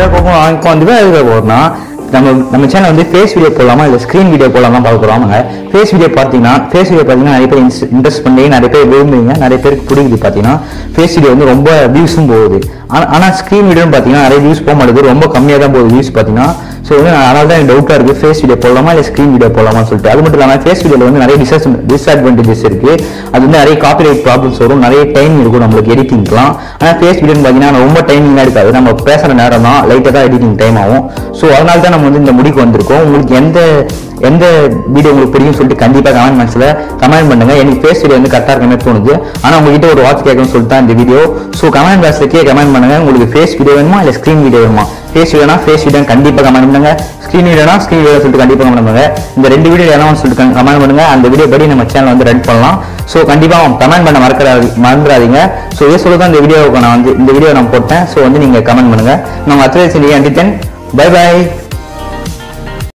ஆயிரம் ரூபாய் இப்போ வந்து எதுக்கு போகிறோம்னா நம்ம நம்ம சேனல் வந்து ஃபேஸ் வீடியோ போடலாமா இல்லை ஸ்க்ரீன் வீடியோ போடலாமா பார்க்க போகிறோம் அவங்க ஃபேஸ் வீடியோ பார்த்தீங்கன்னா ஃபேஸ் வீடியோ பார்த்தீங்கன்னா நிறைய பேர் இன்ட்ரெஸ்ட் பண்ணி நிறைய பேர் விரும்புவீங்க நிறைய பேருக்கு பிடிக்குது பார்த்தீங்கன்னா ஃபேஸ் வீடியோ வந்து ரொம்ப வியூஸும் போகுது ஆனா- ஆனால் ஸ்க்ரீன் வீடியோன்னு பார்த்தீங்கன்னா நிறைய வியூஸ் போக மாட்டேங்குது ரொம்ப கம்மியாக தான் போகுது வியூஸ் பார்த்தீங்கன்னா ஸோ வந்து அதனால தான் எனக்கு டவுட்டாக இருக்குது ஃபேஸ் வீடியோ போடலாமா இல்லை ஸ்க்ரீன் வீடியோ போடலாமான்னு சொல்லிட்டு அது மட்டும் இல்லாமல் ஃபேஸ் வீடியோவில் வந்து நிறைய டிஸ்அஸ் டிஸ்அட்வான்டேஜஸ் இருக்குது அது வந்து நிறைய காப்பிரைட் ப்ராப்ளம்ஸ் வரும் நிறைய டைம் இருக்கும் நம்மளுக்கு எடிட்டிங்லாம் ஆனால் ஃபேஸ் வீடியோன்னு பார்த்தீங்கன்னா ரொம்ப டைமிங்லாம் இருக்காது நம்ம பேசுகிற நேரம் தான் லைட்டாக தான் எடிட்டிங் டைம் ஆகும் ஸோ அதனால தான் நம்ம வந்து இந்த முடிக்கு வந்திருக்கோம் உங்களுக்கு எந்த எந்த வீடியோ உங்களுக்கு பிடிக்கும் சொல்லிட்டு கண்டிப்பாக கமெண்ட் பாக்ஸில் கமெண்ட் பண்ணுங்க எனக்கு ஃபேஸ் வீடியோ வந்து கரெக்டாக இருக்க மாதிரி தோணுது ஆனால் உங்ககிட்ட ஒரு வாட்ச் கேட்கணும்னு சொல்லிட்டு தான் இந்த வீடியோ ஸோ கமெண்ட் பாக்ஸில் கீழே கமெண்ட் பண்ணுங்க உங்களுக்கு ஃபேஸ் வீடியோ வேணுமா இல்லை ஸ்க்ரீன் வீடியோ வேணுமா ஃபேஸ் வீடியோனா ஃபேஸ் வீடியோ கண்டிப்பாக கமெண்ட் பண்ணுங்க ஸ்க்ரீன் வீடியோனா ஸ்க்ரீன் வீடியோ சொல்லிட்டு கண்டிப்பாக கமெண்ட் பண்ணுங்க இந்த ரெண்டு வீடியோ என்ன சொல்லிட்டு கமெண்ட் பண்ணுங்க அந்த வீடியோ படி நம்ம சேனல் வந்து ரன் பண்ணலாம் ஸோ கண்டிப்பாக கமெண்ட் பண்ண மறக்கிறாது மறந்துடாதீங்க ஸோ இதே சொல்ல தான் இந்த வீடியோவுக்கு நான் வந்து இந்த வீடியோ நான் போட்டேன் ஸோ வந்து நீங்கள் கமெண்ட் பண்ணுங்க நம்ம அத்லேட் செஞ்சு பை பை